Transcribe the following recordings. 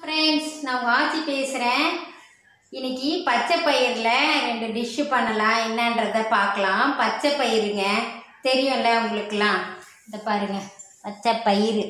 friends நான் உங்கள் ஆச்சி பேசுகிறேன் இன்னைக்கு பச்சை பயிரில் ரெண்டு டிஷ்ஷு பண்ணலாம் என்னன்றத பார்க்கலாம் பச்சை பயிருங்க தெரியும்ல உங்களுக்குலாம் இந்த பாருங்க பச்சை பயிறு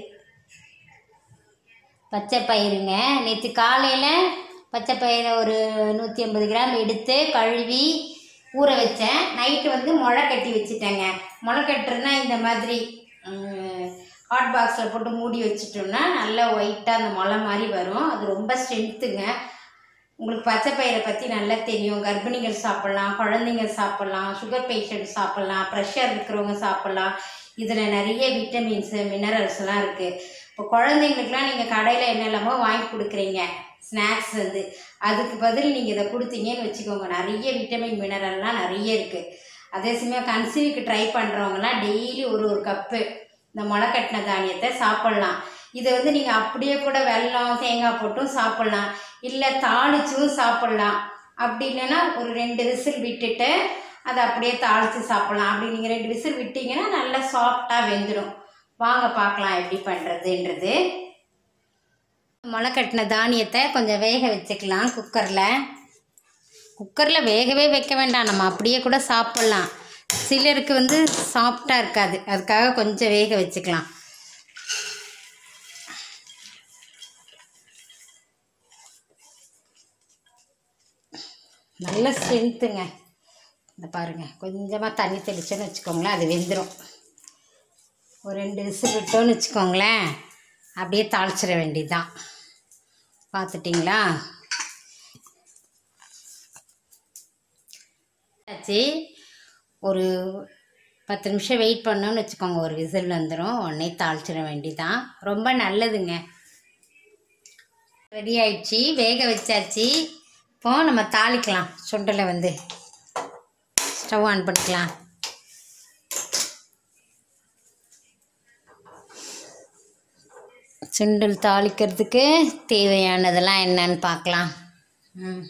பச்சை பயிருங்க நேற்று காலையில் பச்சை பயிரை ஒரு நூற்றி ஐம்பது கிராம் எடுத்து கழுவி ஊற வச்சேன் நைட்டு வந்து முளை கட்டி வச்சுட்டேங்க முளை கட்டுறதுனா இந்த மாதிரி ஹாட் பாக்ஸில் போட்டு மூடி வச்சிட்டோம்னா நல்லா ஒயிட்டாக அந்த முளை மாதிரி வரும் அது ரொம்ப ஸ்ட்ரென்த்துங்க உங்களுக்கு பச்சை பயிரை பற்றி நல்லா தெரியும் கர்ப்பிணிகள் சாப்பிட்லாம் குழந்தைங்க சாப்பிட்லாம் சுகர் பேஷண்ட் சாப்பிட்லாம் ப்ரெஷர் இருக்கிறவங்க சாப்பிட்லாம் இதில் நிறைய விட்டமின்ஸு மினரல்ஸ்லாம் இருக்குது இப்போ குழந்தைங்களுக்குலாம் நீங்கள் கடையில் என்னெல்லாமோ வாங்கி கொடுக்குறீங்க ஸ்நாக்ஸ் வந்து அதுக்கு பதில் நீங்கள் இதை கொடுத்தீங்கன்னு வச்சுக்கோங்க நிறைய விட்டமின் மினரல்லாம் நிறைய இருக்குது அதே சமயம் கன்சீவுக்கு ட்ரை பண்ணுறவங்கலாம் டெய்லி ஒரு ஒரு கப்பு இந்த முளைக்கட்டின தானியத்தை சாப்பிட்லாம் இதை வந்து நீங்கள் அப்படியே கூட வெல்லம் தேங்காய் போட்டும் சாப்பிட்லாம் இல்லை தாளிச்சும் சாப்பிட்லாம் அப்படி இல்லைன்னா ஒரு ரெண்டு விசில் விட்டுட்டு அதை அப்படியே தாளித்து சாப்பிட்லாம் அப்படி நீங்கள் ரெண்டு விசில் விட்டீங்கன்னா நல்லா சாஃப்டாக வெந்துடும் வாங்க பார்க்கலாம் எப்படி பண்ணுறதுன்றது முளைக்கட்டின தானியத்தை கொஞ்சம் வேக வச்சுக்கலாம் குக்கரில் குக்கரில் வேகவே வைக்க வேண்டாம் நம்ம அப்படியே கூட சாப்பிட்லாம் சிலருக்கு வந்து சாஃப்டாக இருக்காது அதுக்காக கொஞ்சம் வேக வச்சுக்கலாம் நல்ல ஸ்ட்ரென்த்துங்க இந்த பாருங்கள் கொஞ்சமாக தண்ணி தெளிச்சோன்னு வச்சுக்கோங்களேன் அது வெந்துடும் ஒரு ரெண்டு விசில் விட்டோன்னு வச்சுக்கோங்களேன் அப்படியே தாளிச்சிட வேண்டியதுதான் பார்த்துட்டிங்களா ஆச்சு ஒரு பத்து நிமிஷம் வெயிட் பண்ணோன்னு வச்சுக்கோங்க ஒரு விசில் வந்துடும் உடனே தாளிச்சிட வேண்டியதான் ரொம்ப நல்லதுங்க ரெடி ஆயிடுச்சு வேக வச்சாச்சு இப்போ நம்ம தாளிக்கலாம் சுண்டலை வந்து ஸ்டவ் ஆன் பண்ணிக்கலாம் சுண்டல் தாளிக்கிறதுக்கு தேவையானதெல்லாம் என்னன்னு பார்க்கலாம் ம்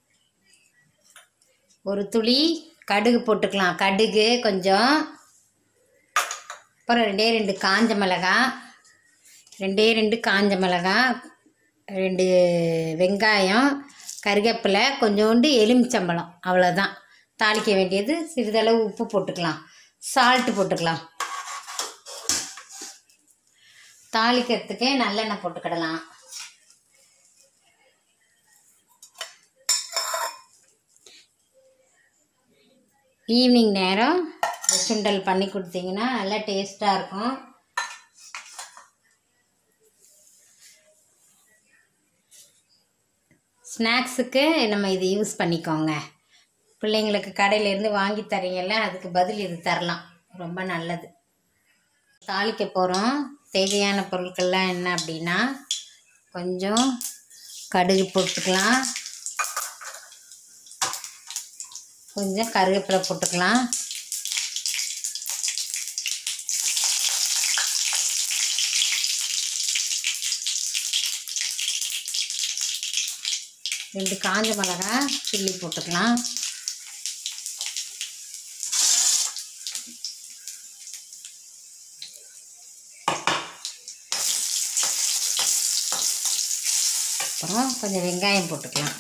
ஒரு துளி கடுகு போட்டுக்கலாம் கடுகு கொஞ்சம் அப்புறம் ரெண்டே ரெண்டு காஞ்ச மிளகாய் ரெண்டே ரெண்டு காஞ்ச மிளகாய் ரெண்டு வெங்காயம் கருவேப்பிலை கொஞ்சோண்டு எலுமிச்சம்பழம் அவ்வளோதான் தாளிக்க வேண்டியது சிறிதளவு உப்பு போட்டுக்கலாம் சால்ட்டு போட்டுக்கலாம் தாளிக்கிறதுக்கு நல்லெண்ணெய் போட்டுக்கிடலாம் ஈவினிங் நேரம் சுண்டல் பண்ணி கொடுத்தீங்கன்னா நல்லா டேஸ்ட்டாக இருக்கும் ஸ்நாக்ஸுக்கு நம்ம இது யூஸ் பண்ணிக்கோங்க பிள்ளைங்களுக்கு கடையிலேருந்து வாங்கி தரீங்கல்ல அதுக்கு பதில் இது தரலாம் ரொம்ப நல்லது தாளிக்க போகிறோம் தேவையான பொருட்கள்லாம் என்ன அப்படின்னா கொஞ்சம் கடுகு போட்டுக்கலாம் கொஞ்சம் கருவேப்பிலை போட்டுக்கலாம் ரெண்டு காஞ்ச மிளகா சில்லி போட்டுக்கலாம் அப்புறம் கொஞ்சம் வெங்காயம் போட்டுக்கலாம்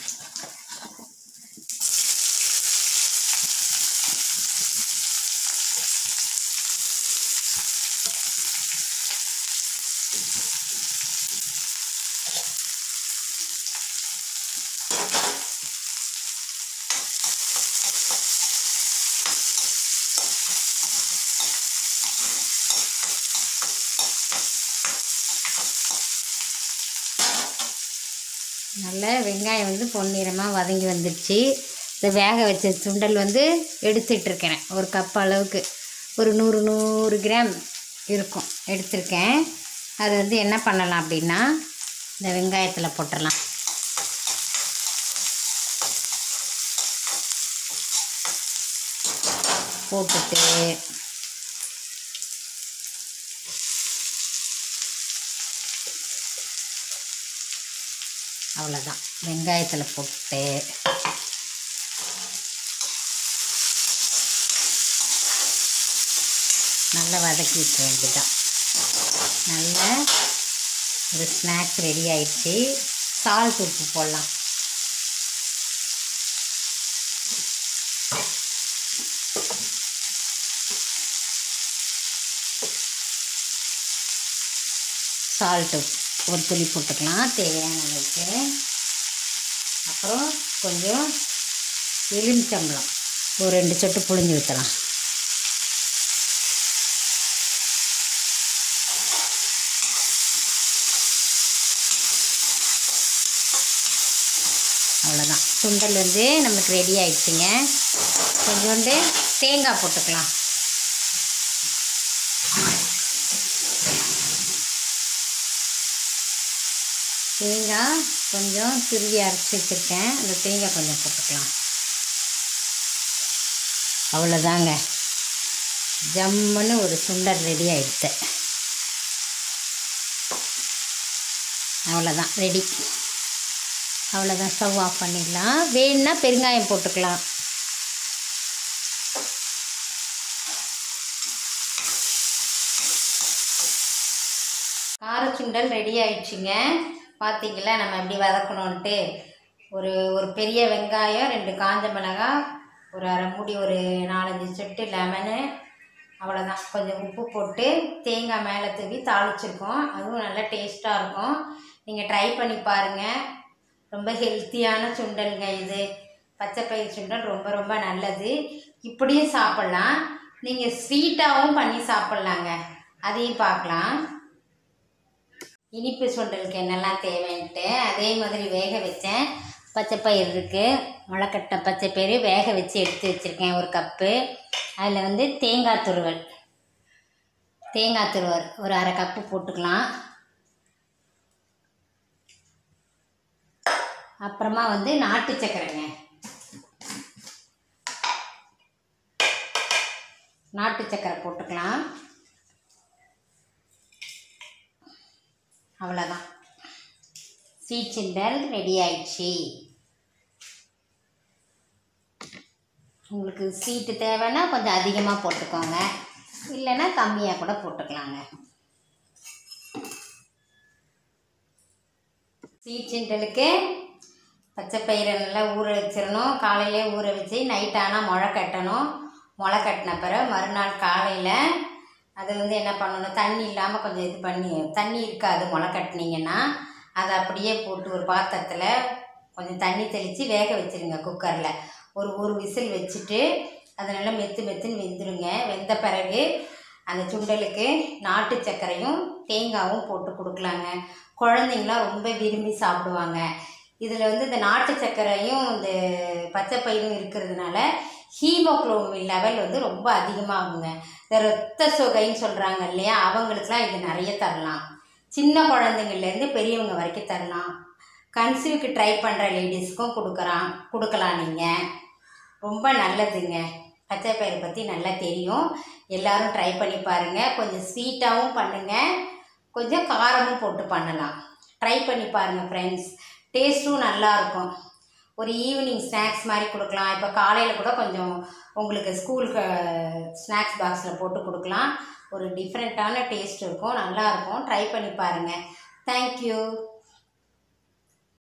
நல்ல வெங்காயம் வந்து பொன்னிறமாக வதங்கி வந்துடுச்சு இந்த வேக வச்ச சுண்டல் வந்து எடுத்துட்ருக்கிறேன் ஒரு கப் அளவுக்கு ஒரு நூறு நூறு கிராம் இருக்கும் எடுத்திருக்கேன் அது வந்து என்ன பண்ணலாம் அப்படின்னா இந்த வெங்காயத்தில் போட்டுடலாம் போட்டுட்டு அவ்வளோதான் வெங்காயத்தில் போட்டு நல்லா வதக்கி விட்ட வேண்டியதான் நல்ல ஒரு ஸ்நாக்ஸ் ரெடி ஆயிடுச்சு சால்ட் உப்பு போடலாம் சால்ட்டு ஒரு துளி போட்டுக்கலாம் தேவையான அளவுக்கு அப்புறம் கொஞ்சம் எலுமிச்சம்பழம் ஒரு ரெண்டு சொட்டு புழிஞ்சு ஊற்றலாம் அவ்வளோதான் சுண்டல் வந்து நமக்கு ரெடி ஆயிடுச்சுங்க கொஞ்சோண்டு தேங்காய் போட்டுக்கலாம் தேங்காய் கொஞ்சம் துருவி அரைச்சி வச்சுருக்கேன் அந்த தேங்காய் கொஞ்சம் போட்டுக்கலாம் அவ்வளோதாங்க ஜம்முன்னு ஒரு சுண்டல் ரெடி ஆயிடுச்சு அவ்வளோதான் ரெடி அவ்வளோதான் ஸ்டவ் ஆஃப் பண்ணிடலாம் வேணும்னா பெருங்காயம் போட்டுக்கலாம் காரச்சுண்டல் ரெடி ஆயிடுச்சுங்க பார்த்தீங்களா நம்ம எப்படி வதக்கணுன்ட்டு ஒரு ஒரு பெரிய வெங்காயம் ரெண்டு காஞ்ச மிளகாய் ஒரு அரை மூடி ஒரு நாலஞ்சு சொட்டு லெமனு அவ்வளோதான் கொஞ்சம் உப்பு போட்டு தேங்காய் மேலே தூவி தாளிச்சிருக்கோம் அதுவும் நல்லா டேஸ்ட்டாக இருக்கும் நீங்கள் ட்ரை பண்ணி பாருங்கள் ரொம்ப ஹெல்த்தியான சுண்டலுங்க இது பச்சைப்பயிர் சுண்டல் ரொம்ப ரொம்ப நல்லது இப்படியும் சாப்பிட்லாம் நீங்கள் ஸ்வீட்டாகவும் பண்ணி சாப்பிட்லாங்க அதையும் பார்க்கலாம் இனிப்பு சுண்டலுக்கு என்னெல்லாம் தேவைன்ட்டு அதே மாதிரி வேக வச்சேன் பச்சைப்பயிர் இருக்குது முளைக்கட்ட பச்சைப்பயிறு வேக வச்சு எடுத்து வச்சுருக்கேன் ஒரு கப்பு அதில் வந்து தேங்காய் துருவல் தேங்காய் துருவல் ஒரு அரை கப்பு போட்டுக்கலாம் அப்புறமா வந்து நாட்டு சக்கரைங்க நாட்டு சக்கரை போட்டுக்கலாம் அவ்வளோதான் ஸ்வீட் சுண்டல் ரெடி ஆயிடுச்சு உங்களுக்கு ஸ்வீட்டு தேவைன்னா கொஞ்சம் அதிகமாக போட்டுக்கோங்க இல்லைன்னா கம்மியாக கூட போட்டுக்கலாங்க ஸ்வீட் சுண்டலுக்கு பச்சை பயிரை நல்லா ஊற வச்சிடணும் காலையிலே ஊற வச்சு நைட் ஆனால் முளை கட்டணும் முளை கட்டின பிறகு மறுநாள் காலையில் அது வந்து என்ன பண்ணணும் தண்ணி இல்லாமல் கொஞ்சம் இது பண்ணி தண்ணி இருக்காது முளை கட்டினீங்கன்னா அதை அப்படியே போட்டு ஒரு பாத்திரத்தில் கொஞ்சம் தண்ணி தெளித்து வேக வச்சிருங்க குக்கரில் ஒரு ஒரு விசில் வச்சுட்டு அது நல்லா மெத்து மெத்துன்னு வெந்துருங்க வெந்த பிறகு அந்த சுண்டலுக்கு நாட்டு சர்க்கரையும் தேங்காயும் போட்டு கொடுக்கலாங்க குழந்தைங்களாம் ரொம்ப விரும்பி சாப்பிடுவாங்க இதில் வந்து இந்த நாட்டு சர்க்கரையும் இந்த பச்சை பயிரும் இருக்கிறதுனால ஹீமோக்ளோபின் லெவல் வந்து ரொம்ப அதிகமாகுங்க இந்த ரத்த சொகைன்னு சொல்கிறாங்க இல்லையா அவங்களுக்குலாம் இது நிறைய தரலாம் சின்ன குழந்தைங்கள்லேருந்து பெரியவங்க வரைக்கும் தரலாம் கன்சீவ்க்கு ட்ரை பண்ணுற லேடிஸ்க்கும் கொடுக்குறான் கொடுக்கலாம் நீங்கள் ரொம்ப நல்லதுங்க பச்சை பயிரை பற்றி நல்லா தெரியும் எல்லாரும் ட்ரை பண்ணி பாருங்கள் கொஞ்சம் ஸ்வீட்டாகவும் பண்ணுங்கள் கொஞ்சம் காரமும் போட்டு பண்ணலாம் ட்ரை பண்ணி பாருங்கள் ஃப்ரெண்ட்ஸ் டேஸ்ட்டும் நல்லாயிருக்கும் ஒரு ஈவினிங் ஸ்நாக்ஸ் மாதிரி கொடுக்கலாம் இப்போ காலையில் கூட கொஞ்சம் உங்களுக்கு ஸ்கூலுக்கு ஸ்நாக்ஸ் பாக்ஸில் போட்டு கொடுக்கலாம் ஒரு டிஃப்ரெண்ட்டான டேஸ்ட் இருக்கும் நல்லாயிருக்கும் ட்ரை பண்ணி பாருங்கள் தேங்க்யூ